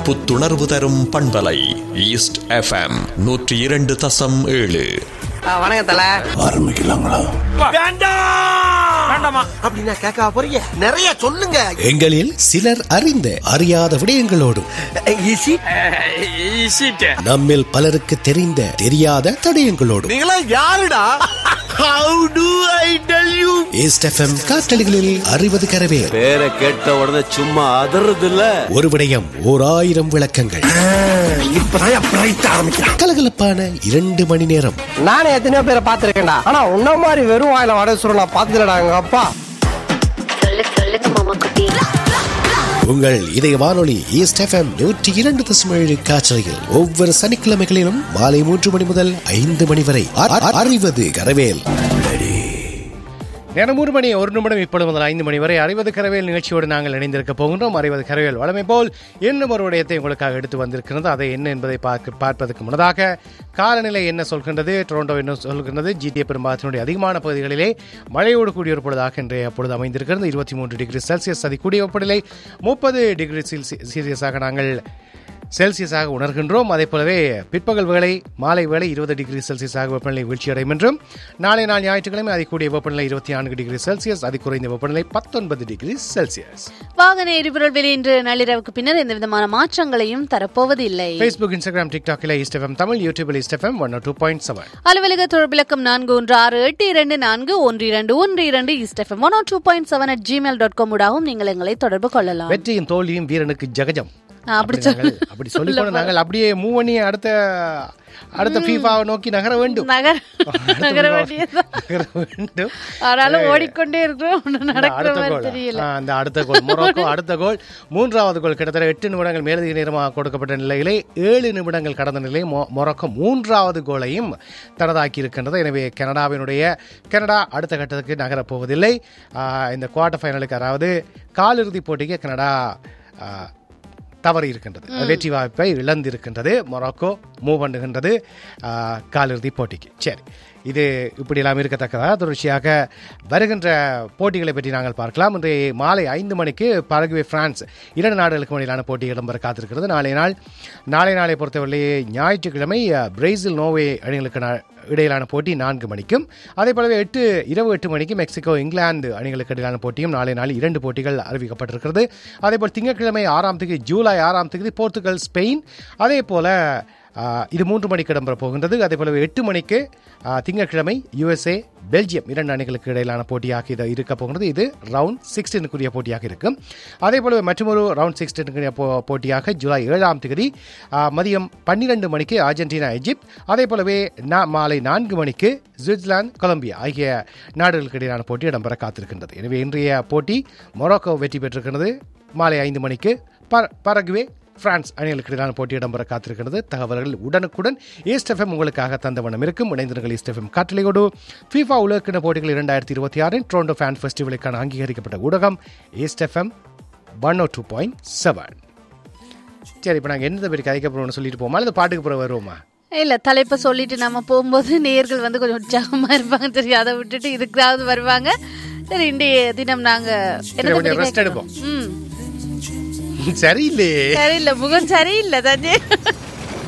புத்துணர்வு தரும் பண்பலை ஈஸ்ட் எஃப்எம் நூற்றி இரண்டு தசம் ஏழு வணக்கம் தல ஆரம்பிக்கலாங்களா அப்படின்னா கேட்க போறீங்க நிறைய சொல்லுங்க எங்களில் சிலர் அறிந்த அறியாத விடயங்களோடும் ஈசி நம்மில் பலருக்கு தெரிந்த தெரியாத தடயங்களோடும் நீங்களா யாருடா how do I tell you East FM காற்றலிகளில் அறிவது கரவேல் பேரை கேட்ட உடனே சும்மா அதறது இல்ல ஒரு விடயம் ஓர் ஆயிரம் விளக்கங்கள் இப்பதான் பிரைட் ஆரம்பிக்கிறான் கலகலப்பான இரண்டு மணி நேரம் நானே எத்தனையோ பேரை பார்த்திருக்கேன்டா ஆனா உன்ன மாதிரி வெறும் வாயில வடை சுருள் நான் பார்த்ததுலடா எங்க அப்பா சொல்லு சொல்லுங்க மாமா குட்டி உங்கள் இதய வானொலி ஈஸ்ட் எஃப்எம் நூற்றி இரண்டு தசம் ஏழு காற்றலையில் ஒவ்வொரு சனிக்கிழமைகளிலும் மாலை மூன்று மணி முதல் ஐந்து மணி வரை அ- அ- அறிவது கரவேல் நேரம் மூன்று மணி ஒரு நிமிடம் இப்பொழுது முதல் ஐந்து மணி வரை அறிவது கரவேல் நிகழ்ச்சியோடு நாங்கள் இணைந்திருக்க போகின்றோம் அறிவது கரவேல் வளமை போல் இன்னும் ஒரு விடயத்தை உங்களுக்காக எடுத்து வந்திருக்கிறது அதை என்ன என்பதை பார்க்க பார்ப்பதற்கு முன்னதாக காலநிலை என்ன சொல்கின்றது டொரண்டோ என்ன சொல்கின்றது ஜிடிஏ பெரும்பாலத்தினுடைய அதிகமான பகுதிகளிலே மழையோடு கூடிய ஒரு பொழுதாக இன்றைய பொழுது அமைந்திருக்கிறது இருபத்தி மூன்று டிகிரி செல்சியஸ் அதி கூடிய வெப்பநிலை முப்பது டிகிரி சீரியஸாக நாங்கள் செல்சியஸாக உணர்கின்றோம் அதே போலவே பிற்பகல் வேளை மாலை வேளை இருபது டிகிரி செல்சியஸாக வெப்பநிலை வீழ்ச்சியடையும் என்றும் நாளை நாள் ஞாயிற்றுக்கிழமை அதிகூடிய வெப்பநிலை இருபத்தி நான்கு டிகிரி செல்சியஸ் அதி குறைந்த வெப்பநிலை பத்தொன்பது டிகிரி செல்சியஸ் வாகன எரிபொருள் விலை இன்று நள்ளிரவுக்கு பின்னர் எந்த விதமான மாற்றங்களையும் தரப்போவது இல்லை ஃபேஸ்புக் இன்ஸ்டாகிராம் டிக்டாக்கில் இஸ்டெஃபம் தமிழ் யூடியூபில் East FM one two point seven அலுவலக தொடர்பிலக்கம் நான்கு ஒன்று ஆறு எட்டு இரண்டு நான்கு ஒன்று இரண்டு ஒன்று இரண்டு East FM one two point seven at Gmail dot com ஊடாகவும் நீங்கள் எங்களை தொடர்பு கொள்ளலாம் வெற்றியும் தோல்வியும் வீரனுக்கு ஜகஜம் நான் அப்படி அப்படி நாங்கள் அப்படி சொல்லிக்கொண்டு நாங்கள் அப்படியே மூவ் பண்ணி அடுத்த அடுத்த ஃபீஃபாவை நோக்கி நகர வேண்டும் நகர் அடுத்த நகர FIFA வேண்டியதுதான் நகர வேண்டும் ஆனாலும் ஓடிக்கொண்டே இருக்கிறோம் ஒண்ணும் இந்த நடக்கிற அடுத்த மாதிரி கோல் தெரியல ஆ, அந்த அடுத்த கோல் மொரோக்கோ அடுத்த கோல் மூன்றாவது கோல் கிட்டத்தட்ட எட்டு நிமிடங்கள் மேலதிக நேரமாக கொடுக்கப்பட்ட நிலையிலே ஏழு நிமிடங்கள் கடந்த நிலையில் மொ- மொரோக்கோ மூன்றாவது கோலையும் தனதாக்கி இருக்கின்றது எனவே கனடாவினுடைய கனடா அடுத்த கட்டத்துக்கு நகரப் போவதில்லை ஆ, இந்த குவார்டர் ஃபைனலுக்கு அதாவது காலிறுதிப் போட்டிக்கு கனடா ஆ, தவறி இருக்கின்றது அது வெற்றி வாய்ப்பை இழந்திருக்கின்றது மொராக்கோ மூவ் பண்ணுகின்றது ஆ, காலிறுதி போட்டிக்கு சரி இது இப்படியெல்லாம் இருக்கத்தக்கதாக தொடர்ச்சியாக வருகின்ற போட்டிகளை பற்றி நாங்கள் பார்க்கலாம் இன்றைய மாலை ஐந்து மணிக்கு பரகுவே பிரான்ஸ் இரண்டு நாடுகளுக்கு இடையிலான போட்டி இடம்பெற காத்திருக்கிறது நாளை நாள் நாளை நாளை பொறுத்தவரை ஞாயிற்றுக்கிழமை அ, பிரேசில் நோவே அணிகளுக்கு நா- இடையிலான போட்டி நான்கு மணிக்கும் அதே போலவே எட்டு இரவு எட்டு மணிக்கு மெக்சிகோ இங்கிலாந்து அணிகளுக்கு இடையிலான போட்டியும் நாளை நாள் இரண்டு போட்டிகள் அறிவிக்கப்பட்டிருக்கிறது அதே போல் திங்கட்கிழமை ஆறாம் தேதி ஜூலை ஆறாம் தேதி போர்த்துகல் ஸ்பெயின் அதே போல ஆ, இது மூன்று மணிக்கு இடம்பெற போகின்றது அதே போலவே எட்டு மணிக்கு ஆ, திங்கட்கிழமை யுஎஸ்ஏ பெல்ஜியம் இரண்டு அணிகளுக்கு இடையிலான போட்டியாக இது இருக்க போகிறது இது ரவுண்ட் சிக்ஸ்டீனுக்குரிய போட்டியாக இருக்கும் அதே போலவே மற்றொரு ரவுண்ட் சிக்ஸ்டீனுக்குரிய போ போட்டியாக ஜூலை ஏழாம் தேதி ஆ, மதியம் பன்னிரண்டு மணிக்கு அர்ஜென்டினா எஜிப்த் அதே போலவே நா- மாலை நான்கு மணிக்கு சுவிட்சர்லாந்து கொலம்பியா ஆகிய நாடுகளுக்கு இடையிலான போட்டி இடம்பெற காத்திருக்கின்றது எனவே இன்றைய போட்டி மொரோக்கோ வெற்றி பெற்றிருக்கிறது மாலை ஐந்து மணிக்கு பர பரகுவே பிரான்ஸ் அணிகளுக்கு இடையிலான போட்டி இடம்பெற காத்திருக்கிறது தகவல்கள் உடனுக்குடன் ஈஸ்டெஃபம் உங்களுக்காக தந்த வண்ணம் இருக்கும் இணைந்திருங்கள் ஈஸ்டெஃபம் காற்றலையோடு ஃபீஃபா உலகக்கிண போட்டிகள் இரண்டாயிரத்தி இருபத்தி ஆறின் டொரண்டோ ஃபேன் ஃபெஸ்டிவலுக்கான அங்கீகரிக்கப்பட்ட ஊடகம் East FM one O two point seven சரி இப்போ நாங்கள் எந்த பேருக்கு கதைக்க போகிறோம்னு சொல்லிட்டு போமா இல்லை பாட்டுக்கு பிறகு வருவோமா இல்ல தலைப்பை சொல்லிட்டு நம்ம போகும்போது நேர்கள் வந்து கொஞ்சம் உற்சாகமா இருப்பாங்க சரி அதை விட்டுட்டு இதுக்காவது வருவாங்க சரி இன்றைய தினம் நாங்க என்னத்தை கொஞ்சம் பத்தி rest கேட்க- எடுப்போம். ம் சரியில்லையே சரியில்லை முகம் சரியில்லை தானே